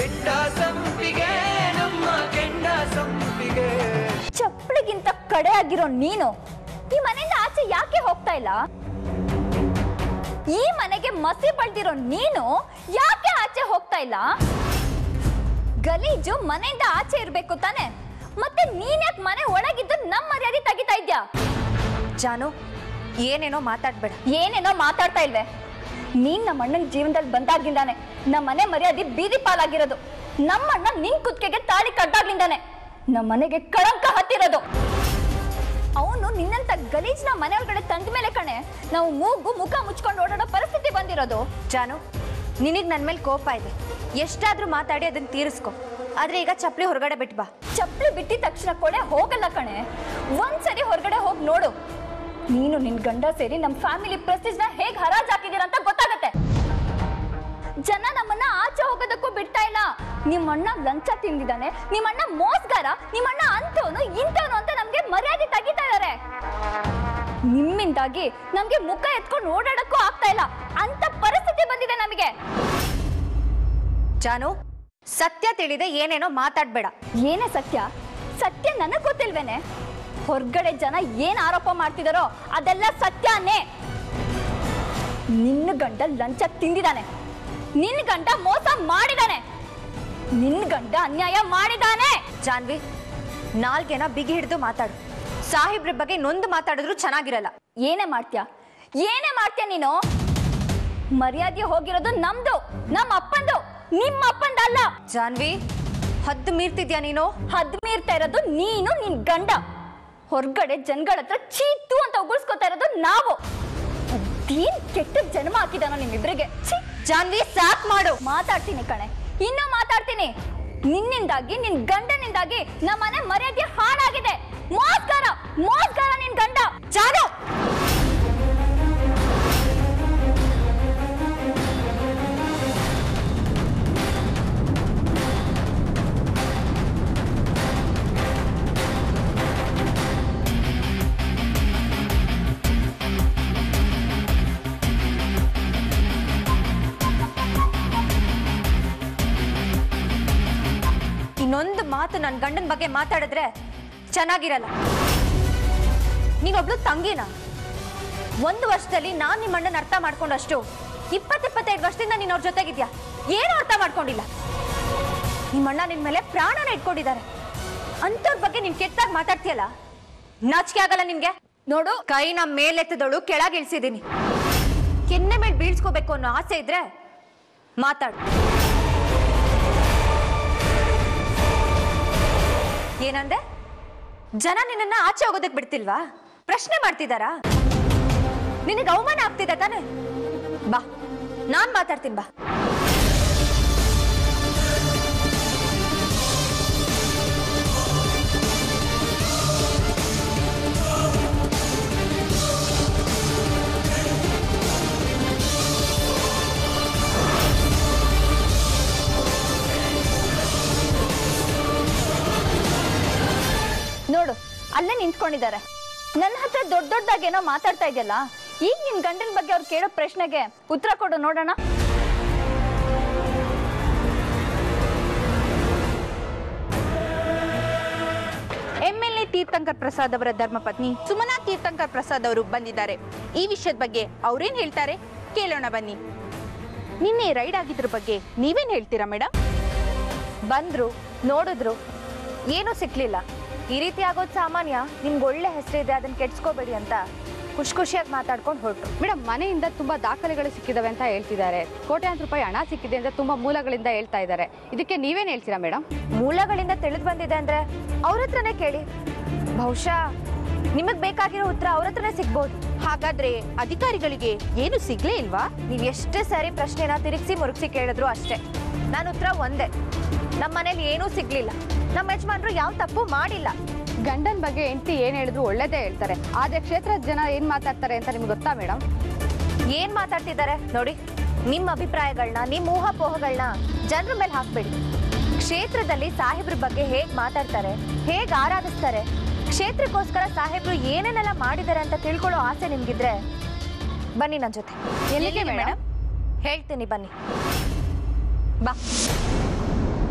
ಕೆಂಡ ಸಂಪಿಗೆ ನಮ್ಮ ಕೆಂಡ ಸಂಪಿಗೆ ಚಪ್ಪಳಿಗಿಂತ ಕಡೆ ಆಗಿರೋ ನೀನು ಈ ಮನೆಯಿಂದ ಆಚೆ ಯಾಕೆ ಹೋಗ್ತಾ ಇಲ್ಲ ಈ ಮನೆಗೆ ಮಸಿ ಬಳ್ದಿರೋ ನೀನು ಯಾಕೆ ಆಚೆ ಹೋಗ್ತಾ ಇಲ್ಲ ಗಲೀಜು ಮನೆಯಿಂದ ಆಚೆ ಇರ್ಬೇಕು ತಾನೆ ಮತ್ತೆ ನೀನ್ ಯಾಕೆ ಮನೆ ಒಳಗಿದ್ದು ನಮ್ಮ ಮರ್ಯಾದೆ ತೆಗಿತಾ ಇದ್ಯಾ ಜಾನು ಏನೇನೋ ಮಾತಾಡ್ಬೇಡ ಏನೇನೋ ಮಾತಾಡ್ತಾ ಇಲ್ವೇ ನೀನ್ ನಮ್ಮ ಅಣ್ಣನ ಜೀವನದಲ್ಲಿ ಬಂದಾಗ್ಲಿಂದಾನೆ ನಮ್ಮ ಮನೆ ಮರ್ಯಾದೆ ಬೀದಿ ಪಾಲಾಗಿರೋದು ನಮ್ಮ ಅಣ್ಣ ನಿನ್ ಕುತ್ತಿಗೆಗೆ ತಾಳಿ ಕಟ್ಟಾಗ್ಲಿಂದಾನೆ ನಮ್ಮ ಮನೆಗೆ ಕಳಂಕ ಹತ್ತಿರೋದು ಅವನು ನಿನ್ನಂತ ಗಲೀಜ್ನ ಮನೆ ಒಳಗಡೆ ತಂದ ಮೇಲೆ ಕಣೆ ನಾವು ಮೂಗು ಮುಖ ಮುಚ್ಕೊಂಡು ಓಡಾಡೋ ಪರಿಸ್ಥಿತಿ ಬಂದಿರೋದು ಜಾನು ನಿನಗ್ ನನ್ ಮೇಲೆ ಕೋಪ ಇದೆ ಎಷ್ಟಾದ್ರೂ ಮಾತಾಡಿ ಅದನ್ನ ತೀರಿಸ್ಕೊ ಆದ್ರೆ ಈಗ ಚಪ್ಪಲಿ ಹೊರಗಡೆ ಬಿಟ್ಟು ಬಾ ಚಪ್ಪಲಿ ಬಿಟ್ಟಿದ ತಕ್ಷಣ ಕೊಡೆ ಹೋಗಲ್ಲ ಕಣೆ ಒಂದ್ಸರಿ ಹೊರಗಡೆ ಹೋಗಿ ನೋಡು ನೀನು ನಿನ್ ಗಂಡ ಸೇರಿ ನಮ್ಮ ಫ್ಯಾಮಿಲಿ ಪ್ರೆಸ್ಟೀಜ್ ನ ಹೇಗ್ ಹರಾಜ್ ಹಾಕಿದೀರ ಅಂತ ಗೊತ್ತಾಗತ್ತೆ ಜನ ನಮ್ಮನ್ನ ಆಚೆ ಹೋಗೋದಕ್ಕೂ ಬಿಡ್ತಾ ಇಲ್ಲ ನಿಮ್ಮಣ್ಣ ಲಂಚ ತಿಂದಿದ್ದಾನೆ ನಿಮ್ಮಣ್ಣ ಮೋಸ್ಗಾರ ನಿಮ್ಮಣ್ಣ ಅಂತವನು ಇಂಥವನು ಅಂತ ನಮ್ಗೆ ಮರ್ಯಾದೆ ತೆಗಿತಾ ಇದಾರೆ ನಿಮ್ಮಿಂದಾಗಿ ನಮ್ಗೆ ಮುಖ ಎತ್ಕೊಂಡು ಓಡಾಡಕ್ಕೂ ಆಗ್ತಾ ಇಲ್ಲ ಅಂತ ಪರಿಸ್ಥಿತಿ ಬಂದಿದೆ ನಮಗೆ ಜಾನು ಸತ್ಯ ತಿಳಿದೆ ಏನೇನೋ ಮಾತಾಡ್ಬೇಡ ಏನೇ ಸತ್ಯ ಸತ್ಯ ನನಗ್ ಗೊತ್ತಿಲ್ವೇನೆ ಹೊರ್ಗಡೆ ಜನ ಏನ್ ಆರೋಪ ಮಾಡ್ತಿದಾರೋ ಅದೆಲ್ಲ ಸತ್ಯನೇ ನಿನ್ನ ಗಂಡ ಲಂಚ ತಿಂದಿದ್ದಾನೆ ನಿನ್ನ ಗಂಡ ಮೋಸ ಮಾಡಿದಾನೆ ನಿನ್ನ ಗಂಡ ಅನ್ಯಾಯ ಮಾಡಿದಾನೆ ಜಾನ್ವಿ ನಾಲ್ಗೆನ ಬಿಗಿ ಹಿಡಿದು ಮಾತಾಡು ಸಾಹಿಬ್ರ ಬಗ್ಗೆ ನೊಂದು ಮಾತಾಡಿದ್ರು ಚೆನ್ನಾಗಿರಲ್ಲ ಏನೇ ಮಾಡ್ತೀಯ ಏನೇ ಮಾಡ್ತೀಯ ನೀನು ಮರ್ಯಾದೆ ಹೋಗಿರೋದು ನಮ್ದು ನಮ್ಮ ಅಪ್ಪಂದು ನಿಮ್ಮ ಅಪ್ಪಂದಲ್ಲ ಜಾನ್ವಿ ಹದ್ದು ಮೀರ್ತಿದ್ಯಾ ನೀನು ಹದ್ ಮೀರ್ತಾ ಇರೋದು ನೀನು ನಿನ್ ಗಂಡ ಹೊರಗಡೆ ಜನಗಳ ಹತ್ರ ಚೀತು ಅಂತ ಉಗುಳ್ಸ್ಕೊತಾ ಇರೋದು ನಾವು ಅದೇನ್ ಕೆಟ್ಟ ಜನ್ಮ ಹಾಕಿದಾನೋ ನಿಮ್ಮಿಬ್ರಿಗೆ ಛೀ ಜಾನ್ವಿ ಸಾಕ್ ಮಾಡು ಮಾತಾಡ್ತೀನಿ ಕಣೆ ಇನ್ನೂ ಮಾತಾಡ್ತೀನಿ ನಿನ್ನಿಂದಾಗಿ ನಿನ್ ಗಂಡನಿಂದಾಗಿ ನಮ್ಮನೆ ಮರ್ಯಾದೆ ಹಾಳಾಗಿದೆ ಮೋಸ್ಕಾರ ಮೋಸ್ಕಾರ ನಿನ್ ಗಂಡ ಜಾನು ಇನ್ನೊಂದು ಮಾತು ನನ್ನ ಗಂಡನ ಬಗ್ಗೆ ಮಾತಾಡಿದ್ರೆ ಚೆನ್ನಾಗಿರಲ್ಲ ನೀನೊಬ್ಳು ತಂಗಿನ ಒಂದು ವರ್ಷದಲ್ಲಿ ನಾನ್ ನಿಮ್ಮ ಅಣ್ಣನ ಅರ್ಥ ಮಾಡ್ಕೊಂಡಷ್ಟು ಇಪ್ಪತ್ತಿಪ್ಪತ್ತೈದು ವರ್ಷದಿಂದ ನೀನ್ ಅವ್ರ ಜೊತೆಗಿದ್ಯಾ ಏನು ಅರ್ಥ ಮಾಡ್ಕೊಂಡಿಲ್ಲ ನಿಮ್ಮ ಅಣ್ಣ ನಿನ್ ಮೇಲೆ ಪ್ರಾಣನ ಇಟ್ಕೊಂಡಿದ್ದಾರೆ ಅಂತವ್ರ ಬಗ್ಗೆ ನೀನ್ ಕೆಟ್ಟಾಗಿ ಮಾತಾಡ್ತೀಯಲ್ಲ ನಾಚಿಕೆ ಆಗಲ್ಲ ನಿನ್ಗೆ ನೋಡು ಕೈನ ಮೇಲೆತ್ತದಳು ಕೆಳಗಿಳಿಸಿದೀನಿ ಕೆನ್ನೆ ಮೇಲೆ ಬೀಳ್ಸ್ಕೋಬೇಕು ಅನ್ನೋ ಆಸೆ ಇದ್ರೆ ಮಾತಾಡು ಏನಂದೆ ಜನ ನಿನ್ನನ್ನ ಆಚೆ ಹೋಗೋದಕ್ ಬಿಡ್ತಿಲ್ವಾ ಪ್ರಶ್ನೆ ಮಾಡ್ತಿದಾರಾ ನಿನಗೆ ಅವಮಾನ ಆಗ್ತಿದೆ ತಾನೆ ಬಾ ನಾನ್ ಮಾತಾಡ್ತೀನಿ ಬಾ ನೋಡು ಅಲ್ಲೇ ನಿಂತ್ಕೊಂಡಿದ್ದಾರೆ ನನ್ನ ಹತ್ರ ದೊಡ್ಡ ದೊಡ್ಡದಾಗೇನೋ ಮಾತಾಡ್ತಾ ಇದೆಯಲ್ಲ ಈಗ ನಿನ್ ಗಂಡನ ಬಗ್ಗೆ ಅವ್ರು ಕೇಳೋ ಪ್ರಶ್ನೆಗೆ ಉತ್ತರ ಕೊಡು ನೋಡೋಣ ಎಂಎಲ್ಎ ತೀರ್ಥಂಕರ್ ಪ್ರಸಾದ್ ಅವರ ಧರ್ಮಪತ್ನಿ ಸುಮನಾ ತೀರ್ಥಂಕರ್ ಪ್ರಸಾದ್ ಅವರು ಬಂದಿದ್ದಾರೆ ಈ ವಿಷಯದ ಬಗ್ಗೆ ಅವ್ರೇನ್ ಹೇಳ್ತಾರೆ ಕೇಳೋಣ ಬನ್ನಿ ನಿನ್ನೆ ರೈಡ್ ಆಗಿದ್ರ ಬಗ್ಗೆ ನೀವೇನ್ ಹೇಳ್ತೀರಾ ಮೇಡಮ್ ಬಂದ್ರು ನೋಡಿದ್ರು ಏನೂ ಸಿಕ್ಲಿಲ್ಲ ಈ ರೀತಿ ಆಗೋದು ಸಾಮಾನ್ಯ ನಿಮ್ಗೆ ಒಳ್ಳೆ ಹೆಸರಿದೆ ಅದನ್ನ ಕೆಡ್ಸ್ಕೋಬೇಡಿ ಅಂತ ಖುಷಿ ಖುಷಿಯಾಗಿ ಮಾತಾಡ್ಕೊಂಡು ಹೊರಟು ಮೇಡಮ್ ಮನೆಯಿಂದ ತುಂಬಾ ದಾಖಲೆಗಳು ಸಿಕ್ಕಿದಾವೆ ಅಂತ ಹೇಳ್ತಿದ್ದಾರೆ ಕೋಟ್ಯಾಂತರ ರೂಪಾಯಿ ಹಣ ಸಿಕ್ಕಿದೆ ಅಂತ ತುಂಬಾ ಮೂಲಗಳಿಂದ ಹೇಳ್ತಾ ಇದ್ದಾರೆ ಇದಕ್ಕೆ ನೀವೇನ್ ಹೇಳ್ತೀರಾ ಮೇಡಮ್ ಮೂಲಗಳಿಂದ ತಿಳಿದು ಬಂದಿದೆ ಅಂದ್ರೆ ಅವ್ರ ಹತ್ರನೇ ಕೇಳಿ ಬಹುಶಃ ನಿಮಗ್ ಬೇಕಾಗಿರೋ ಉತ್ತರ ಅವ್ರ ಹತ್ರನೇ ಸಿಗ್ಬೋದು ಹಾಗಾದ್ರೆ ಅಧಿಕಾರಿಗಳಿಗೆ ಏನು ಸಿಗ್ಲೇ ಇಲ್ವಾ ನೀವ್ ಎಷ್ಟೇ ಸರಿ ಪ್ರಶ್ನೆನ ತಿರುಗಿಸಿ ಮುರುಗಿಸಿ ಕೇಳಿದ್ರು ಅಷ್ಟೇ ನಾನು ಉತ್ತರ ಒಂದೇ ನಮ್ಮ ಮನೇಲಿ ಏನೂ ಸಿಗ್ಲಿಲ್ಲ ನಮ್ಮ ಯಜಮಾನ್ರು ಯಾವ ತಪ್ಪು ಮಾಡಿಲ್ಲ ಗಂಡನ ಬಗ್ಗೆ ಹೆಂಡತಿ ಏನ್ ಹೇಳಿದ್ರು ಒಳ್ಳೇದೇ ಹೇಳ್ತಾರೆ ಆದ್ರೆ ಕ್ಷೇತ್ರದ ಜನ ಏನ್ ಮಾತಾಡ್ತಾರೆ ಅಂತ ನಿಮ್ಗೆ ಗೊತ್ತಾ ಮೇಡಮ್ ಏನ್ ಮಾತಾಡ್ತಿದ್ದಾರೆ ನೋಡಿ ನಿಮ್ಮ ಅಭಿಪ್ರಾಯಗಳನ್ನ ನಿಮ್ಮ ಊಹಾಪೋಹಗಳನ್ನ ಜನರ ಮೇಲೆ ಹಾಕ್ಬೇಡಿ ಕ್ಷೇತ್ರದಲ್ಲಿ ಸಾಹೇಬ್ರ ಬಗ್ಗೆ ಹೇಗ್ ಮಾತಾಡ್ತಾರೆ ಹೇಗ್ ಆರಾಧಿಸ್ತಾರೆ ಕ್ಷೇತ್ರಕ್ಕೋಸ್ಕರ ಸಾಹೇಬ್ರು ಏನೇನೆಲ್ಲ ಮಾಡಿದ್ದಾರೆ ಅಂತ ತಿಳ್ಕೊಳ್ಳೋ ಆಸೆ ನಿಮ್ಗಿದ್ರೆ ಬನ್ನಿ ನನ್ನ ಜೊತೆ ಎಲ್ಲಿಗೆ ಮೇಡಮ್ ಹೇಳ್ತೀನಿ ಬನ್ನಿ ಬಾ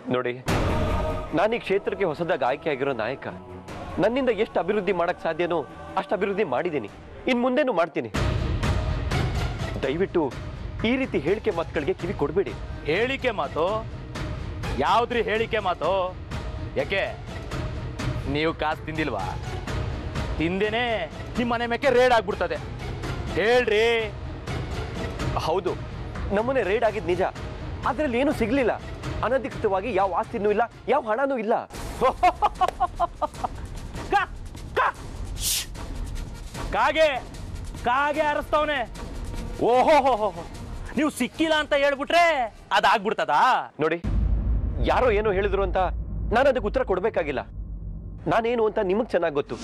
ನೋಡಿ ನಾನು ಈ ಕ್ಷೇತ್ರಕ್ಕೆ ಹೊಸದಾಗಿ ಆಯ್ಕೆ ಆಗಿರೋ ನಾಯಕ ನನ್ನಿಂದ ಎಷ್ಟು ಅಭಿವೃದ್ಧಿ ಮಾಡಕ್ ಸಾಧ್ಯನೋ ಅಷ್ಟು ಅಭಿವೃದ್ಧಿ ಮಾಡಿದ್ದೀನಿ ಇನ್ ಮುಂದೇನು ಮಾಡ್ತೀನಿ ದಯವಿಟ್ಟು ಈ ರೀತಿ ಹೇಳಿಕೆ ಮಾತುಗಳಿಗೆ ಕಿವಿ ಕೊಡಬೇಡಿ ಹೇಳಿಕೆ ಮಾತು ಯಾವ್ದ್ರಿ ಹೇಳಿಕೆ ಮಾತು ಯಾಕೆ ನೀವು ಕಾಸು ತಿಂದಿಲ್ವಾ ತಿಂದೇನೆ ನಿಮ್ಮ ಮನೆ ಮೇಕೆ ರೇಡ್ ಆಗ್ಬಿಡ್ತದೆ ಹೇಳ್ರಿ ಹೌದು ನಮ್ಮನೆ ರೇಡ್ ಆಗಿದ್ ನಿಜ ಅದ್ರಲ್ಲಿ ಏನು ಸಿಗ್ಲಿಲ್ಲ ಅನಧಿಕೃತವಾಗಿ ಯಾವ ಆಸ್ತಿನೂ ಇಲ್ಲ ಯಾವ ಹಣನೂ ಇಲ್ಲ ಕಾ- ಕಾ- ಶ್ಶ್. ಕಾಗೆ ಕಾಗೆ ಅರಸ್ತವನೆ ಓಹೋ ಹೋ ಹೋ ನೀವು ಸಿಕ್ಕಿಲ್ಲ ಅಂತ ಹೇಳ್ಬಿಟ್ರೆ ಅದಾಗ್ಬಿಡ್ತದಾ ನೋಡಿ ಯಾರೋ ಏನೋ ಹೇಳಿದ್ರು ಅಂತ ನಾನು ಅದಕ್ಕೆ ಉತ್ತರ ಕೊಡ್ಬೇಕಾಗಿಲ್ಲ ನಾನೇನು ಅಂತ ನಿಮಗ್ ಚೆನ್ನಾಗಿ ಗೊತ್ತು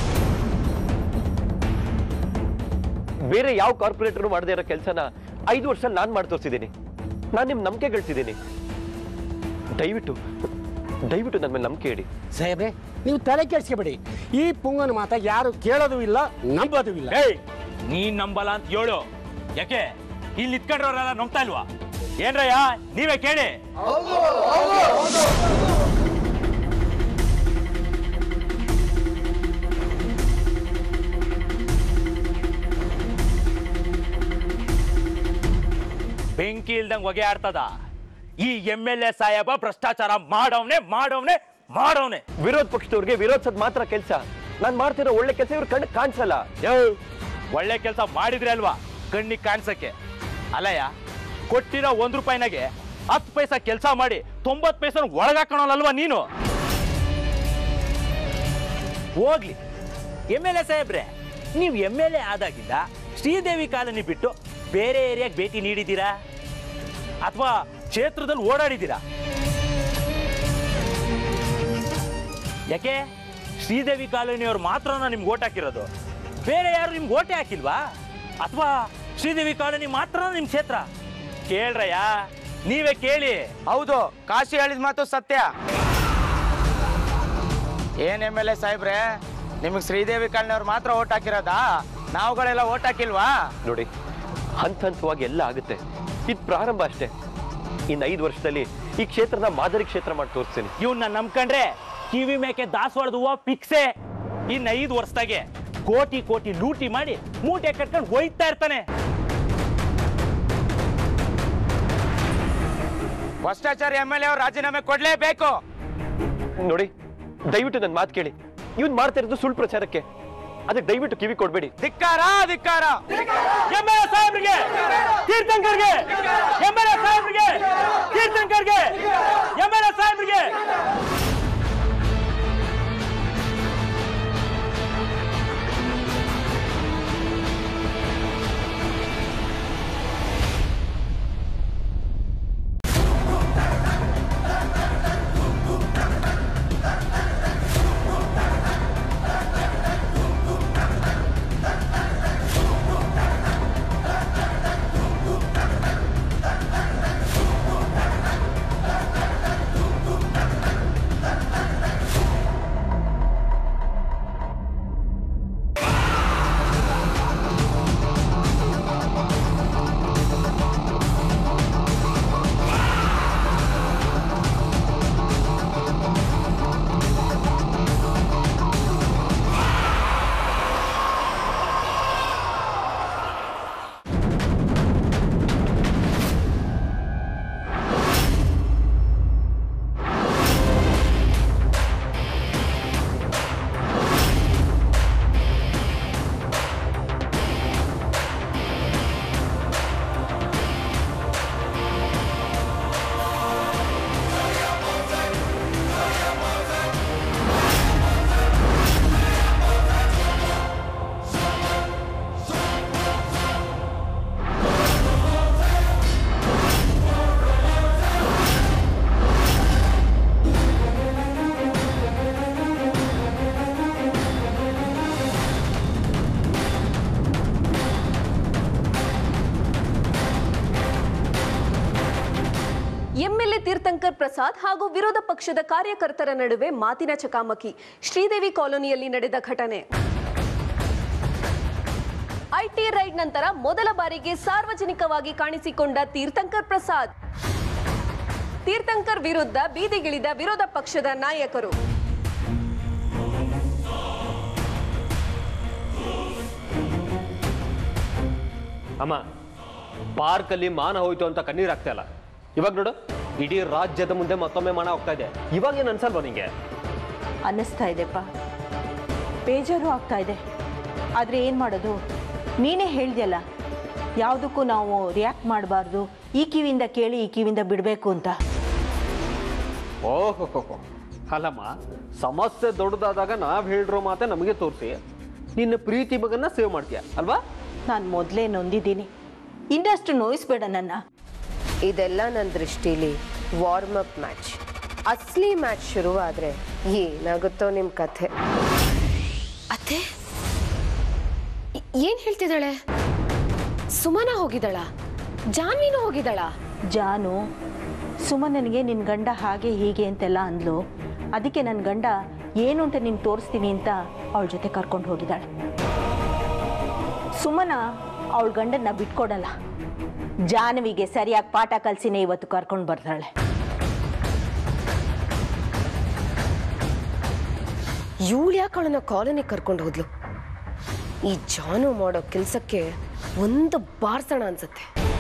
ಬೇರೆ ಯಾವ ಕಾರ್ಪೊರೇಟರ್ ಮಾಡದೇ ಇರೋ ಕೆಲಸನ ಐದು ವರ್ಷ ನಾನು ಮಾಡಿ ತೋರಿಸಿದ್ದೀನಿ ನಾನು ನಿಮ್ ನಂಬಿಕೆ ಗಳಿಸಿದ್ದೀನಿ ದಯವಿಟ್ಟು ದಯವಿಟ್ಟು ನನ್ನ ಮೇಲೆ ನಂಬಿಕೆ ಇಡಿ ಸಾಹೇಬ್ರೆ ನೀವು ತಲೆ ಕೆಡಿಸ್ಕೊಬೇಡಿ ಈ ಪುಂಗನ ಮಾತ ಯಾರು ಕೇಳೋದು ಇಲ್ಲ ನಂಬೋದು ಇಲ್ಲ ಏಯ್ ನೀನ್ ನಂಬಲ್ಲ ಅಂತ ಹೇಳು ಯಾಕೆ ಇಲ್ಲಿ ನಿಂತ್ಕೊಂಡ್ರವ್ರೆಲ್ಲ ನಂಬ್ತಾ ಇಲ್ವಾ ಏನ್ರಯ್ಯ ನೀವೇ ಕೇಳಿ ಬೆಂಕಿ ಇಲ್ದಂಗ್ ಹೊಗೆ ಆಡ್ತದ ಈ ಎಮ್ ಎಲ್ ಎ ಸಾಹೇಬ ಭ್ರಷ್ಟಾಚಾರ ಮಾಡವ್ನೆ ಮಾಡವ್ನೆ ಮಾಡವ್ನೆ ವಿರೋಧ ಪಕ್ಷದವ್ರಿಗೆ ವಿರೋಧಿಸೋದ್ ಮಾತ್ರ ಕೆಲಸ ನಾನು ಮಾಡ್ತಿರೋ ಒಳ್ಳೆ ಕೆಲಸ ಇವ್ರ ಕಣ್ಣು ಕಾಣಿಸಲ್ಲ ಯೋ ಒಳ್ಳೆ ಕೆಲಸ ಮಾಡಿದ್ರೆ ಅಲ್ವಾ ಕಣ್ಣಿಗೆ ಕಾಣಿಸಕ್ಕೆ ಅಲ್ಲಯ್ಯ ಕೊಟ್ಟಿರೋ ಒಂದ್ ರೂಪಾಯಿನಾಗೆ ಹತ್ತು ಪೈಸಾ ಕೆಲಸ ಮಾಡಿ ತೊಂಬತ್ತು ಪೈಸಾ ಒಳಗಾಕೋಣಲ್ವಾ ನೀನು ಹೋಗ್ಲಿ ಎಮ್ ಎಲ್ ಎ ಸಾಹೇಬ್ರೆ ನೀವು ಎಮ್ ಎಲ್ ಎ ಆದಾಗಿಂದ ಶ್ರೀದೇವಿ ಕಾಲನಿ ಬಿಟ್ಟು ಬೇರೆ ಏರಿಯಾಗೆ ಭೇಟಿ ನೀಡಿದ್ದೀರಾ ಅಥವಾ ಕ್ಷೇತ್ರದಲ್ಲಿ ಓಡಾಡಿದ್ದೀರಾ ಯಾಕೆ ಶ್ರೀದೇವಿ ಕಾಲೋನಿಯವ್ರು ಮಾತ್ರನ ನಿಮ್ಗೆ ಓಟ್ ಹಾಕಿರೋದು ಬೇರೆ ಯಾರು ನಿಮ್ಗೆ ಓಟೆ ಹಾಕಿಲ್ವಾ ಅಥವಾ ಶ್ರೀದೇವಿ ಕಾಲೋನಿ ಮಾತ್ರ ನಿಮ್ ಕ್ಷೇತ್ರ ಕೇಳ್ರಯ್ಯ ನೀವೇ ಕೇಳಿ ಹೌದು ಕಾಶಿ ಹೇಳಿದ ಮಾತು ಸತ್ಯ ಏನ್ ಎಮ್ ಎಲ್ ಎ ಸಾಹೇಬ್ರೆ ನಿಮಗೆ ಶ್ರೀದೇವಿ ಕಾಲನಿಯವ್ರು ಮಾತ್ರ ಓಟ್ ಹಾಕಿರೋದಾ ನಾವುಗಳೆಲ್ಲ ಓಟ್ ಹಾಕಿಲ್ವಾ ನೋಡಿ ಹಂತ ಹಂತವಾಗಿ ಎಲ್ಲ ಆಗುತ್ತೆ ಇದು ಪ್ರಾರಂಭ ಅಷ್ಟೇ ಇನ್ನು ಐದು ವರ್ಷದಲ್ಲಿ ಈ ಕ್ಷೇತ್ರನ ಮಾದರಿ ಕ್ಷೇತ್ರ ಮಾಡಿ ತೋರಿಸ್ತೀನಿ ಇವನ್ನ ನಂಬ್ಕೊಂಡ್ರೆ ಕಿವಿ ಮೇಕೆ ದಾಸವಾಳದ ಹೂವ ಫಿಕ್ಸೆ ಇನ್ನು ಐದು ವರ್ಷದಾಗೆ ಕೋಟಿ ಕೋಟಿ ಲೂಟಿ ಮಾಡಿ ಮೂಟೆ ಕಟ್ಕೊಂಡು ಹೋಯ್ತಾ ಇರ್ತಾನೆ ಭ್ರಷ್ಟಾಚಾರಿ ಎಮ್ ಎಲ್ ಎ ಅವ್ರು ರಾಜೀನಾಮೆ ಕೊಡ್ಲೇಬೇಕು ನೋಡಿ ದಯವಿಟ್ಟು ನನ್ನ ಮಾತು ಕೇಳಿ ಇವ್ನು ಮಾಡ್ತಾ ಇರೋದು ಸುಳ್ಳು ಪ್ರಚಾರಕ್ಕೆ ಅದಕ್ಕೆ ದಯವಿಟ್ಟು ಕಿವಿ ಕೊಡಬೇಡಿ ಧಿಕ್ಕಾರ ಧಿಕ್ಕಾರ ಎಂ ಎಲ್ ಎ ಸಾಹೇಬ್ರಿಗೆ ತೀರ್ಥಂಕರ್ಗೆ ಎಂ ಎಲ್ ಎ ಸಾಹೇಬ್ರಿಗೆ ತೀರ್ಥಂಕರ್ಗೆ ಎಂ ಎಲ್ ಎ ಸಾಹೇಬ್ರಿಗೆ ಎಂಎಲ್ಎ ತೀರ್ಥಂಕರ್ ಪ್ರಸಾದ್ ಹಾಗೂ ವಿರೋಧ ಪಕ್ಷದ ಕಾರ್ಯಕರ್ತರ ನಡುವೆ ಮಾತಿನ ಚಕಾಮಕಿ ಶ್ರೀದೇವಿ ಕಾಲೋನಿಯಲ್ಲಿ ನಡೆದ ಘಟನೆ ಐಟಿ ರೈಡ್ ನಂತರ ಮೊದಲ ಬಾರಿಗೆ ಸಾರ್ವಜನಿಕವಾಗಿ ಕಾಣಿಸಿಕೊಂಡ ತೀರ್ಥಂಕರ್ ಪ್ರಸಾದ್ ತೀರ್ಥಂಕರ್ ವಿರುದ್ಧ ಬೀದಿಗಿಳಿದ ವಿರೋಧ ಪಕ್ಷದ ನಾಯಕರು ಅಮ್ಮ ಪಾರ್ಕಲ್ಲಿ ಮಾನ ಹೋಯ್ತು ಅಂತ ಕಣ್ಣೀರ್ ಆಗ್ತಾ ಇಲ್ಲ ಇವಾಗ ನೋಡು ಇಡೀ ರಾಜ್ಯದ ಮುಂದೆ ಮತ್ತೊಮ್ಮೆ ಮಾನ ಹೋಗ್ತಾ ಇದೆ ಇವಾಗ ಏನು ಅನ್ಸಲ್ವಾ ನಿಂಗೆ ಅನ್ನಿಸ್ತಾ ಇದೆಪ್ಪ ಬೇಜಾರು ಆಗ್ತಾ ಇದೆ ಆದರೆ ಏನು ಮಾಡೋದು ನೀನೇ ಹೇಳ್ದೆಯಲ್ಲ ಯಾವುದಕ್ಕೂ ನಾವು ರಿಯಾಕ್ಟ್ ಮಾಡಬಾರ್ದು ಈ ಕಿವಿಯಿಂದ ಕೇಳಿ ಈ ಕಿವಿಯಿಂದ ಬಿಡಬೇಕು ಅಂತ ಓಹೋ ಅಲ್ಲಮ್ಮ ಸಮಸ್ಯೆ ದೊಡ್ಡದಾದಾಗ ನಾವ್ ಹೇಳಿರೋ ಮಾತೆ ನಮಗೆ ತೋರಿಸಿ ನಿನ್ನ ಪ್ರೀತಿ ಮಗನ್ನ ಸೇವ್ ಮಾಡ್ತೀಯ ಅಲ್ವಾ ನಾನು ಮೊದಲೇ ನೊಂದಿದ್ದೀನಿ ಇನ್ನಷ್ಟು ನೋಯಿಸ್ಬೇಡ ನನ್ನ ಇದೆಲ್ಲ ನನ್ನ ದೃಷ್ಟಿಲಿ ವಾರ್ಮ್ ಅಪ್ ಮ್ಯಾಚ್ ಅಸ್ಲಿ ಮ್ಯಾಚ್ ಶುರುವಾದ್ರೆ ಏನಾಗುತ್ತೋ ನಿಮ್ಮ ಕಥೆ ಅತ್ತೆ ಏನ್ ಹೇಳ್ತಿದ್ದಾಳೆ ಸುಮನ ಹೋಗಿದ್ದಾಳ ಜಾನ್ವಿನೂ ಹೋಗಿದ್ದಾಳ ಜಾನು ಸುಮನನಿಗೆ ನಿನ್ನ ಗಂಡ ಹಾಗೆ ಹೀಗೆ ಅಂತೆಲ್ಲ ಅಂದ್ಲು ಅದಕ್ಕೆ ನನ್ನ ಗಂಡ ಏನು ಅಂತ ನೀನು ತೋರಿಸ್ತೀನಿ ಅಂತ ಅವಳ ಜೊತೆ ಕರ್ಕೊಂಡು ಹೋಗಿದ್ದಾಳೆ ಸುಮನ ಅವಳ ಗಂಡನ್ನ ಬಿಟ್ಕೊಡಲ್ಲ ಜಾನವಿಗೆ ಸರಿಯಾಗಿ ಪಾಠ ಕಲ್ಸಿನೇ ಇವತ್ತು ಕರ್ಕೊಂಡು ಬರ್ತಾಳೆ ಇವಳು ಯಾಕೆ ಅವಳನ್ನ ಕಾಲೋನಿ ಕರ್ಕೊಂಡು ಹೋದ್ಲು ಈ ಜಾನು ಮಾಡೋ ಕೆಲಸಕ್ಕೆ ಒಂದು ಬಾರ್ಸಣ ಅನ್ಸುತ್ತೆ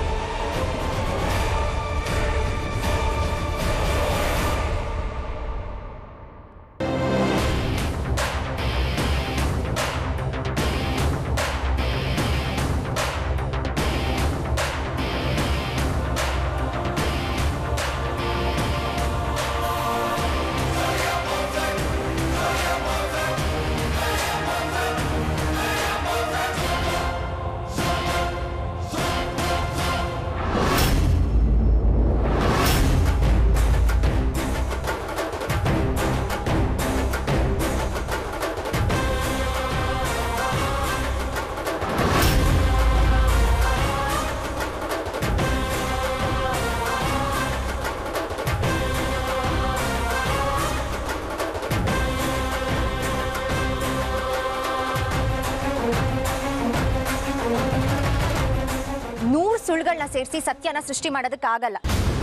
ನೂರು ಸುಳ್ಳುಗಳನ್ನ ಸೇರಿಸಿ ಸತ್ಯನ ಸೃಷ್ಟಿ ಮಾಡೋದಕ್ಕಾಗಲ್ಲ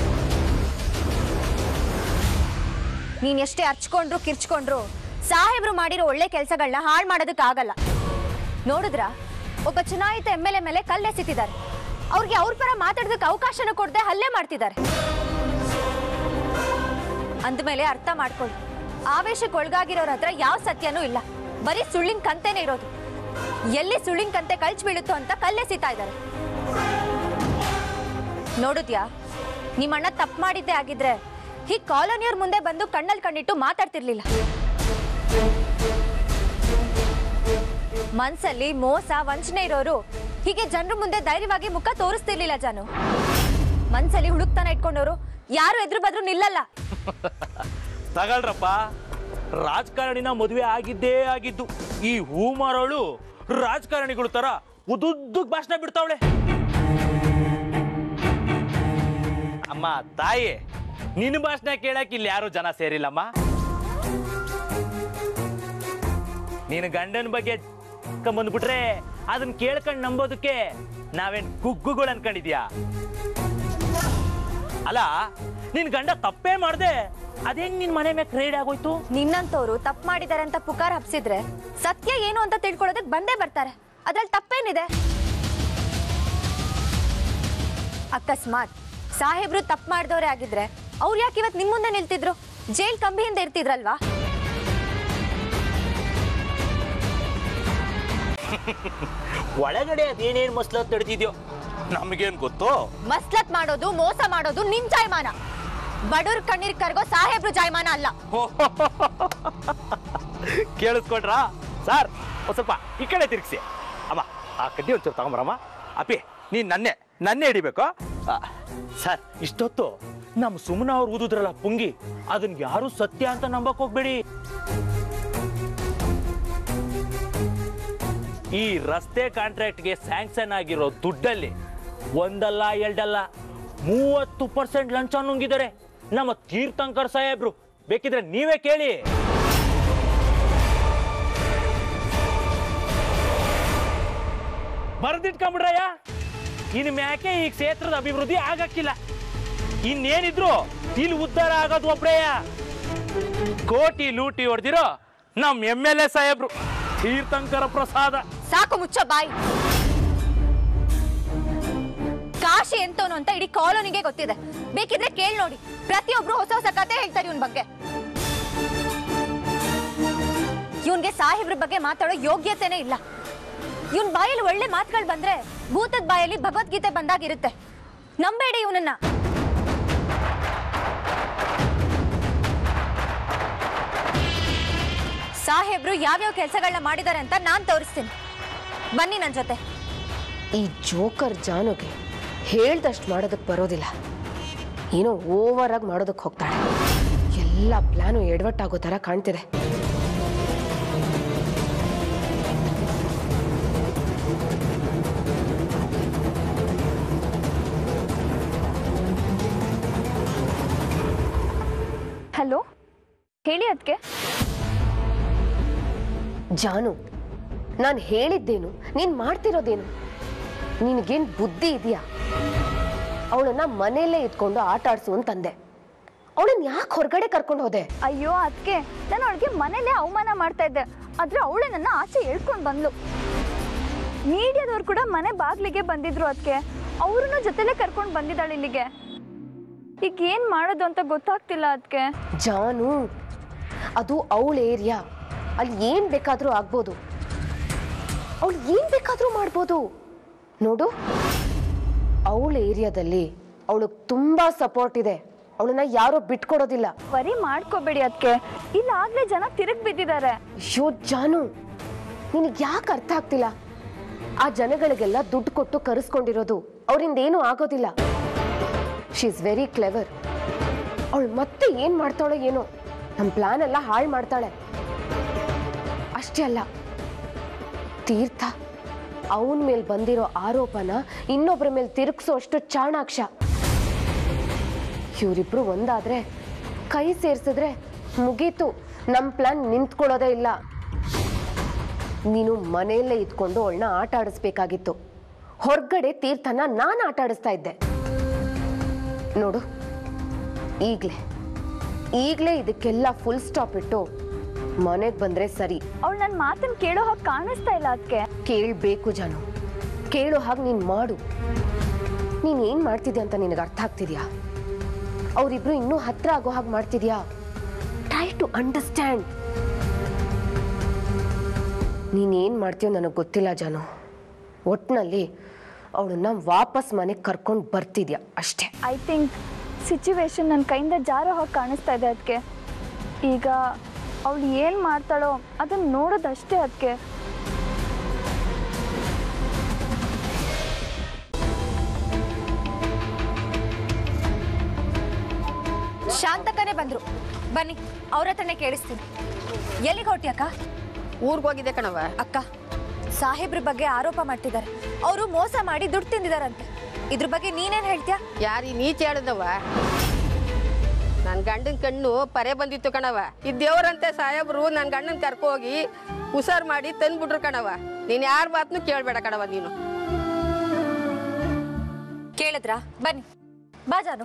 ನೀನ್ ಎಷ್ಟೇ ಅರ್ಚ್ಕೊಂಡ್ರು ಕಿರ್ಚ್ಕೊಂಡ್ರು ಸಾಹೇಬ್ರು ಮಾಡಿರೋ ಒಳ್ಳೆ ಕೆಲಸಗಳನ್ನ ಹಾಳು ಮಾಡೋದಕ್ಕಾಗಲ್ಲ ನೋಡಿದ್ರ ಒಬ್ಬ ಚುನಾಯಿತ ಎಮ್ ಎಲ್ ಎ ಮೇಲೆ ಕಲ್ಲೆಸಿತಿದ್ದಾರೆ ಅವ್ರಿಗೆ ಅವ್ರ ಪರ ಮಾತಾಡೋದಕ್ಕೆ ಅವಕಾಶನ ಕೊಡದೆ ಹಲ್ಲೆ ಮಾಡ್ತಿದ್ದಾರೆ ಅಂದಮೇಲೆ ಅರ್ಥ ಮಾಡ್ಕೊಳ್ಳಿ ಆವೇಶಕ್ಕೆ ಒಳಗಾಗಿರೋರ ಹತ್ರ ಯಾವ ಸತ್ಯನೂ ಇಲ್ಲ ಬರೀ ಸುಳ್ಳಿನ ಕಂತೆನೇ ಇರೋದು ಎಲ್ಲಿ ಸುಳ್ಳಿನ ಕಂತೆ ಕಳ್ಚ್ ಬೀಳುತ್ತೋ ಅಂತ ಕಲ್ಲೆಸಿತಾ ಇದ್ದಾರೆ ನೋಡಿದ್ಯಾ ನಿಮ್ಮ ಅಣ್ಣ ತಪ್ಪು ಮಾಡಿದ್ದೇ ಆಗಿದ್ರೆ ಹೀಗೆ ಕಾಲೋನಿಯವ್ರ ಮುಂದೆ ಬಂದು ಕಣ್ಣಲ್ಲಿ ಕಣ್ಣಿಟ್ಟು ಮಾತಾಡ್ತಿರ್ಲಿಲ್ಲ ಮನ್ಸಲ್ಲಿ ಮೋಸ ವಂಚನೆ ಇರೋರು ಹೀಗೆ ಜನರ ಮುಂದೆ ಧೈರ್ಯವಾಗಿ ಮುಖ ತೋರಿಸ್ತಿರ್ಲಿಲ್ಲ ಜಾನು ಮನ್ಸಲ್ಲಿ ಹುಡುಕ್ತಾನ ಇಟ್ಕೊಂಡವರು ಯಾರು ಎದುರು ಬದ್ರು ನಿಲ್ಲಲ್ಲ ತಗಳ್ರಪ್ಪ ರಾಜಕಾರಣಿನ ಮದುವೆ ಆಗಿದ್ದೇ ಆಗಿದ್ದು ಈ ಹೂ ಮಾರೋಳು ರಾಜಕಾರಣಿಗಳ ತರ ಉದ್ದುದ್ದಕ್ ಭಾಷಣ ಬಿಡ್ತಾವಳೆ ಅಮ್ಮ ತಾಯಿ ನಿನ್ನ ಭಾಷಣ ಕೇಳಕ್ ಇಲ್ಲಿ ಯಾರು ಜನ ಸೇರಿಲ್ಲಮ್ಮ ನೀನು ಗಂಡನ ಬಗ್ಗೆ ಬಂದ್ಬಿಟ್ರೆ ಅದನ್ನ ಕೇಳ್ಕೊಂಡು ನಂಬೋದಕ್ಕೆ ನಾವೇನ್ ಕುಗ್ಗುಗಳು ಅನ್ಕೊಂಡಿದ್ಯಾ ಅಲ್ಲ ನಿನ್ ಗಂಡ ತಪ್ಪೇ ಮಾಡ್ದೆ ಅದೇನ್ ನಿನ್ ಮನೆ ಮೇಲೆ ಕ್ರೇಡ್ ಆಗೋಯ್ತು ನಿನ್ನಂತವ್ರು ತಪ್ಪು ಮಾಡಿದ್ದಾರೆ ಅಂತ ಪುಕಾರ್ ಹಬ್ಸಿದ್ರೆ ಸತ್ಯ ಏನು ಅಂತ ತಿಳ್ಕೊಳ್ಳೋದಕ್ ಬಂದೇ ಬರ್ತಾರೆ ಅದ್ರಲ್ಲಿ ತಪ್ಪೇನಿದೆ ಅಕಸ್ಮಾತ್ ಸಾಹೇಬ್ರು ತಪ್ಪು ಮಾಡಿದವ್ರೆ ಆಗಿದ್ರೆ ಅವ್ರು ಯಾಕೆ ಇವತ್ತು ನಿಮ್ ಮುಂದೆ ನಿಲ್ತಿದ್ರು ಜೈಲ್ ಕಂಬಿಯಿಂದ ಇರ್ತಿದ್ರಲ್ವಾ ಒಳಗಡೆ ಅದೇನೇನ್ ಮಸ್ಲತ್ ನಡೆದಿದ್ಯೋ ನಮಗೇನ್ ಗೊತ್ತು ಮಸ್ಲತ್ ಮಾಡೋದು ಮೋಸ ಮಾಡೋದು ನಿನ್ ಜಾಯಮಾನ ಬಡವ್ರ ಕಣ್ಣೀರ್ ಕರ್ಗೋ ಸಾಹೇಬ್ರು ಜಾಯಮಾನ ಅಲ್ಲ ಕೇಳಿಸ್ಕೊಟ್ರಾ ಸರ್ ಒಂದ್ ಸ್ವಲ್ಪ ಈ ಕಡೆ ತಿರ್ಗಿಸಿ ಅಮ್ಮ ಆ ಕಡ್ಡಿ ಒಂಚೂರು ತಗೊಂಬರಮ್ಮ ಅಪ್ಪಿ ನೀನ್ ನನ್ನೆ ನನ್ನೆ ಹಿಡಿಬೇಕು ಆ, ಸರ್ ಇಷ್ಟೊತ್ತು ನಮ್ಮ ಸುಮ್ಮನ ಅವ್ರು ಊದುದ್ರಲ್ಲ ಪುಂಗಿ ಅದನ್ನ ಯಾರು ಸತ್ಯ ಅಂತ ನಂಬಕ್ ಹೋಗ್ಬೇಡಿ ಈ ರಸ್ತೆ ಕಾಂಟ್ರಾಕ್ಟ್ಗೆ ಸ್ಯಾಂಕ್ಷನ್ ಆಗಿರೋ ದುಡ್ಡಲ್ಲಿ ಒಂದಲ್ಲ ಎರಡಲ್ಲ ಮೂವತ್ತು ಪರ್ಸೆಂಟ್ ಲಂಚ ನುಂಗಿದ್ದಾರೆ ನಮ್ಮ ತೀರ್ಥಂಕರ್ ಸಾಹೇಬ್ರು ಬೇಕಿದ್ರೆ ನೀವೇ ಕೇಳಿ ಬರ್ದಿಟ್ಕೊಂಬಿಡ್ರಯ್ಯ ಇನ್ ಮ್ಯಾಕೆ ಈ ಕ್ಷೇತ್ರದ ಅಭಿವೃದ್ಧಿ ಆಗಕ್ಕಿಲ್ಲ ಇನ್ನೇನಿದ್ರು ಇಲ್ಲಿ ಉದ್ಧಾರ ಆಗೋದು ಒಬ್ರೇಯ ಕೋಟಿ ಲೂಟಿ ಹೊಡೆದಿರೋ ನಮ್ ಎಮ್ ಎಲ್ ಎ ಸಾಹೇಬ್ರು ತೀರ್ಥಂಕರ ಪ್ರಸಾದ ಸಾಕು ಮುಚ್ಚ ಬಾಯಿ ಕಾಶಿ ಎಂತವನು ಅಂತ ಇಡೀ ಕಾಲೋನಿಗೆ ಗೊತ್ತಿದೆ ಬೇಕಿದ್ರೆ ಕೇಳ್ ನೋಡಿ ಪ್ರತಿಯೊಬ್ರು ಹೊಸ ಹೊಸ ಕತೆ ಹೇಳ್ತಾರೆ ಇವನ್ ಬಗ್ಗೆ ಇವನ್ಗೆ ಸಾಹೇಬ್ರ ಬಗ್ಗೆ ಮಾತಾಡೋ ಯೋಗ್ಯತೆನೇ ಇಲ್ಲ ಇವನ್ ಬಾಯಲ್ಲಿ ಒಳ್ಳೆ ಮಾತುಗಳು ಬಂದ್ರೆ ಭೂತದ ಬಾಯಲ್ಲಿ ಭಗವದ್ಗೀತೆ ಬಂದಾಗಿರುತ್ತೆ ನಂಬೇಡಿ ಇವನನ್ನ ಸಾಹೇಬ್ರು ಯಾವ್ಯಾವ ಕೆಲಸಗಳನ್ನ ಮಾಡಿದ್ದಾರೆ ಅಂತ ನಾನ್ ತೋರಿಸ್ತೀನಿ ಬನ್ನಿ ನನ್ ಜೊತೆ ಈ ಜೋಕರ್ ಜಾನುಗೆ ಹೇಳ್ದಷ್ಟು ಮಾಡೋದಕ್ಕೆ ಬರೋದಿಲ್ಲ ಏನೋ ಓವರ್ ಆಗಿ ಮಾಡೋದಕ್ಕೆ ಹೋಗ್ತಾಳೆ ಎಲ್ಲ ಪ್ಲಾನು ಎಡವಟ್ಟಾಗೋ ಥರ ಕಾಣ್ತಿದೆ ಹಲೋ ಹೇಳಿ ಅದಕ್ಕೆ ಜಾನು ನಾನು ಹೇಳಿದ್ದೇನು ನೀನು ಮಾಡ್ತಿರೋದೇನು ನಿನಗೇನು ಬುದ್ಧಿ ಇದೆಯಾ ಅವಳನ್ನ ಮನೆಯಲ್ಲೇ ಇದ್ಕೊಂಡು ಆಟ ಆಡ್ಸು ಅಂತಂದೆ ಅವಳನ್ನ ಯಾಕೆ ಹೊರಗಡೆ ಕರ್ಕೊಂಡು ಹೋದೆ ಅಯ್ಯೋ ಅದಕ್ಕೆ ನಾನು ಅವಳಿಗೆ ಮನೇಲೆ ಅವಮಾನ ಮಾಡ್ತಾ ಇದ್ದೆ ಆದ್ರೆ ಅವಳೇ ನನ್ನ ಆಚೆ ಹೇಳ್ಕೊಂಡು ಬಂದ್ಲು ಮೀಡಿಯಾದವ್ರು ಕೂಡ ಮನೆ ಬಾಗ್ಲಿಗೆ ಬಂದಿದ್ರು ಅದಕ್ಕೆ ಅವ್ರನ್ನ ಜೊತೆಲೆ ಕರ್ಕೊಂಡು ಬಂದಿದ್ದಾಳೆ ಇಲ್ಲಿಗೆ ಈಗ ಏನ್ ಮಾಡೋದು ಅಂತ ಗೊತ್ತಾಗ್ತಿಲ್ಲ ಅದಕ್ಕೆ ಜಾನು ಅದು ಅವಳ ಏರಿಯಾ ಅಲ್ಲಿ ಏನ್ ಬೇಕಾದ್ರೂ ಆಗ್ಬೋದು ಅವಳು ಏನ್ ಬೇಕಾದ್ರೂ ಮಾಡ್ಬೋದು ನೋಡು ಅವಳ ಏರಿಯಾದಲ್ಲಿ ಅವಳಿಗೆ ತುಂಬಾ ಸಪೋರ್ಟ್ ಇದೆ ಅವಳನ್ನ ಯಾರು ಬಿಟ್ಕೊಡೋದಿಲ್ಲ ವರಿ ಮಾಡ್ಕೋಬೇಡಿ ಅದಕ್ಕೆ ಇಲ್ಲ ಆಗ್ಲೇ ಜನ ತಿರುಗ್ ಬಿದ್ದಿದ್ದಾರೆ ಅಯ್ಯೋ ಜಾನು ನಿನಗೆ ಯಾಕೆ ಅರ್ಥ ಆಗ್ತಿಲ್ಲ ಆ ಜನಗಳಿಗೆಲ್ಲ ದುಡ್ಡು ಕೊಟ್ಟು ಕರೆಸ್ಕೊಂಡಿರೋದು ಅವರಿಂದ ಏನೂ ಆಗೋದಿಲ್ಲ ಶಿ ಇಸ್ ವೆರಿ ಕ್ಲೆವರ್ ಅವಳು ಮತ್ತೆ ಏನ್ ಮಾಡ್ತಾಳೋ ಏನೋ ನಮ್ಮ ಪ್ಲಾನ್ ಎಲ್ಲ ಹಾಳು ಮಾಡ್ತಾಳೆ ಅಷ್ಟೇ ಅಲ್ಲ ತೀರ್ಥ ಅವನ ಮೇಲೆ ಬಂದಿರೋ ಆರೋಪನ ಇನ್ನೊಬ್ಬರ ಮೇಲೆ ತಿರುಗಿಸೋ ಅಷ್ಟು ಚಾಣಾಕ್ಷ ಇವರಿಬ್ರು ಒಂದಾದ್ರೆ ಕೈ ಸೇರ್ಸಿದ್ರೆ ಮುಗೀತು ನಮ್ಮ ಪ್ಲಾನ್ ನಿಂತ್ಕೊಳ್ಳೋದೇ ಇಲ್ಲ ನೀನು ಮನೆಯಲ್ಲೇ ಇದ್ಕೊಂಡು ಅವಳನ್ನ ಆಟ ಆಡಿಸ್ಬೇಕಾಗಿತ್ತು ಹೊರಗಡೆ ತೀರ್ಥನ ನಾನು ಆಟ ಆಡಿಸ್ತಾ ಇದ್ದೆ ನೋಡು ಈಗಲೇ ಈಗಲೇ ಇದಕ್ಕೆಲ್ಲ ಫುಲ್ ಸ್ಟಾಪ್ ಇಟ್ಟು ಮನೆಗೆ ಬಂದ್ರೆ ಸರಿ ಅವಳು ನನ್ನ ಮಾತನ್ನ ಕೇಳೋ ಹಾಗೆ ಕಾಣಿಸ್ತಾ ಇಲ್ಲ ಅದಕ್ಕೆ ಕೇಳಬೇಕು ಜಾನು ಕೇಳೋ ಹಾಗೆ ನೀನು ಮಾಡು ನೀನು ಏನು ಮಾಡ್ತಿದ್ಯಾ ಅಂತ ನಿನಗೆ ಅರ್ಥ ಆಗ್ತಿದ್ಯಾ ಅವರಿಬ್ರು ಇನ್ನೂ ಹತ್ರ ಆಗೋ ಹಾಗೆ ಮಾಡ್ತಿದ್ಯಾ ಟ್ರೈ ಟು ಅಂಡರ್ಸ್ಟ್ಯಾಂಡ್ ನೀನೇನು ಮಾಡ್ತೀಯೋ ನನಗೆ ಗೊತ್ತಿಲ್ಲ ಜಾನು ಒಟ್ಟಿನಲ್ಲಿ ಅವಳನ್ನ ವಾಪಸ್ ಮನೆಗೆ ಕರ್ಕೊಂಡು ಬರ್ತಿದ್ಯಾ ಅಷ್ಟೇ ಐ ಥಿಂಕ್ ಸಿಚುವೇಶನ್ ನನ್ನ ಕೈಯಿಂದ ಜಾರೋ ಹಾಗೆ ಕಾಣಿಸ್ತಾ ಇದೆ ಅದಕ್ಕೆ ಈಗ ಅವಳು ಏನು ಮಾಡ್ತಾಳೋ ಅದನ್ನ ನೋಡೋದಷ್ಟೇ ಅದಕ್ಕೆ ಶಾಂತಕನೇ ಬಂದ್ರು ಬನ್ನಿ ಅವ್ರ ಹತ್ರನೇ ಕೇಳಿಸ್ತೀನಿ ಎಲ್ಲಿಗೆ ಹೊಟ್ಟಿ ಅಕ್ಕ ಊರ್ಗ್ ಹೋಗಿದ್ದೆ ಕಣವ ಅಕ್ಕ ಸಾಹೇಬ್ರ ಬಗ್ಗೆ ಆರೋಪ ಮಾಡ್ತಿದ್ದಾರೆ ಅವರು ಮೋಸ ಮಾಡಿ ದುಡ್ಡು ತಿಂದಿದಾರಂತೆ ಇದ್ರ ಬಗ್ಗೆ ನೀನೇನ್ ಹೇಳ್ತೀಯಾ ಯಾರಿ ನೀಚೆ ಆಡದವ ನನ್ ಗಂಡನ ಕಣ್ಣು ಪರೆ ಬಂದಿತ್ತು ಕಣವ ಈ ದೇವ್ರಂತೆ ಸಾಹೇಬ್ರು ನನ್ ಗಂಡನ್ ಕರ್ಕೊ ಹೋಗಿ ಹುಷಾರ್ ಮಾಡಿ ತಂದ್ಬಿಟ್ರು ಕಣವ ನೀನ್ ಯಾರ ಮಾತನ್ನು ಕೇಳ್ಬೇಡ ಕಣವ ನೀನು ಕೇಳಿದ್ರಾ ಬನ್ನಿ ಬಾ ಜಾನು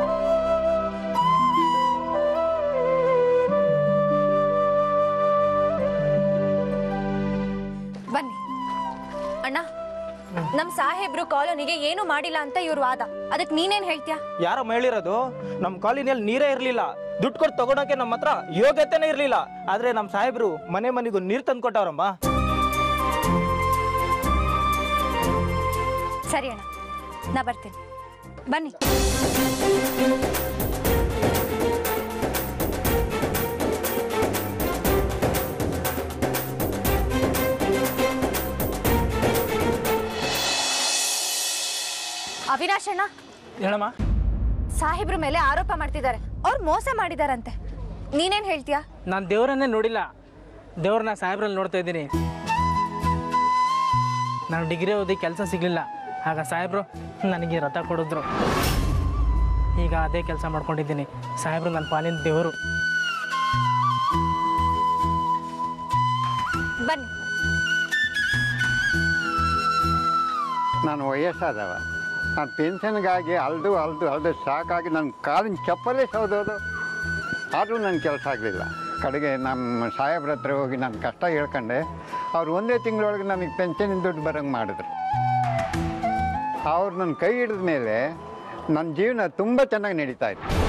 ಬನ್ನಿ ಅಣ್ಣ ನಮ್ ಸಾಹೇಬ್ರು ಕಾಲೋನಿಗೆ ಏನು ಮಾಡಿಲ್ಲ ಅಂತ ಇವ್ರ ವಾದ ಅದಕ್ಕೆ ನೀನೇನ್ ಹೇಳ್ತೀಯಾ ಯಾರೋ ಹೇಳಿರೋದು ನಮ್ಮ ಕಾಲೋನಿಯಲ್ಲಿ ನೀರೇ ಇರಲಿಲ್ಲ ದುಡ್ಡು ಕೊಟ್ಟು ತಗೊಳಕ್ಕೆ ನಮ್ಮ ಹತ್ರ ಯೋಗ್ಯತೆನೇ ಇರಲಿಲ್ಲ ಆದ್ರೆ ನಮ್ಮ ಸಾಹೇಬ್ರು ಮನೆ ಮನೆಗೂ ನೀರು ತಂದು ಕೊಟ್ಟವ್ರಮ್ಮ ಸರಿ ಅಣ್ಣ ನಾ ಬರ್ತೀನಿ ಬನ್ನಿ ಅವಿನಾಶ್ ಅಣ್ಣ ಹೇಳಮ್ಮ ಸಾಹೇಬ್ರ ಮೇಲೆ ಆರೋಪ ಮಾಡ್ತಿದ್ದಾರೆ ಅವ್ರು ಮೋಸ ಮಾಡಿದಾರಂತೆ ನೀನೇನ್ ಹೇಳ್ತೀಯಾ ನಾನು ದೇವರನ್ನೇ ನೋಡಿಲ್ಲ ದೇವ್ರನ್ನ ಸಾಹೇಬ್ರಲ್ಲಿ ನೋಡ್ತಾ ಇದ್ದೀನಿ ನಾನು ಡಿಗ್ರಿ ಓದಿ ಕೆಲಸ ಸಿಗಲಿಲ್ಲ ಆಗ ಸಾಹೇಬ್ರು ನನಗೆ ರಥ ಕೊಡಿದ್ರು ಈಗ ಅದೇ ಕೆಲಸ ಮಾಡ್ಕೊಂಡಿದ್ದೀನಿ ಸಾಹೇಬ್ರು ನನ್ನ ಪಾಲಿನ ದೇವರು ಬನ್ನಿ ನಾನು ವಯಸ್ಸಾದವ ನಾನು ಪೆನ್ಷನ್ಗಾಗಿ ಅಲ್ದು ಅಲ್ದು ಅಲ್ದು ಸಾಕಾಗಿ ನನ್ನ ಕಾಲಿನ ಚಪ್ಪಲೇ ಸೌದೋದು ಆದರೂ ನನ್ನ ಕೆಲಸ ಆಗಲಿಲ್ಲ ಕಡೆಗೆ ನಮ್ಮ ಸಾಹೇಬ್ರ ಹತ್ರ ಹೋಗಿ ನನ್ನ ಕಷ್ಟ ಹೇಳ್ಕೊಂಡೆ ಅವ್ರು ಒಂದೇ ತಿಂಗಳೊಳಗೆ ನನಗೆ ಪೆನ್ಷನಿನ ದುಡ್ಡು ಬರೋಂಗೆ ಮಾಡಿದ್ರು ಅವ್ರು ನನ್ನ ಕೈ ಹಿಡಿದ ಮೇಲೆ ನನ್ನ ಜೀವನ ತುಂಬ ಚೆನ್ನಾಗಿ ನಡೀತಾ ಇತ್ತು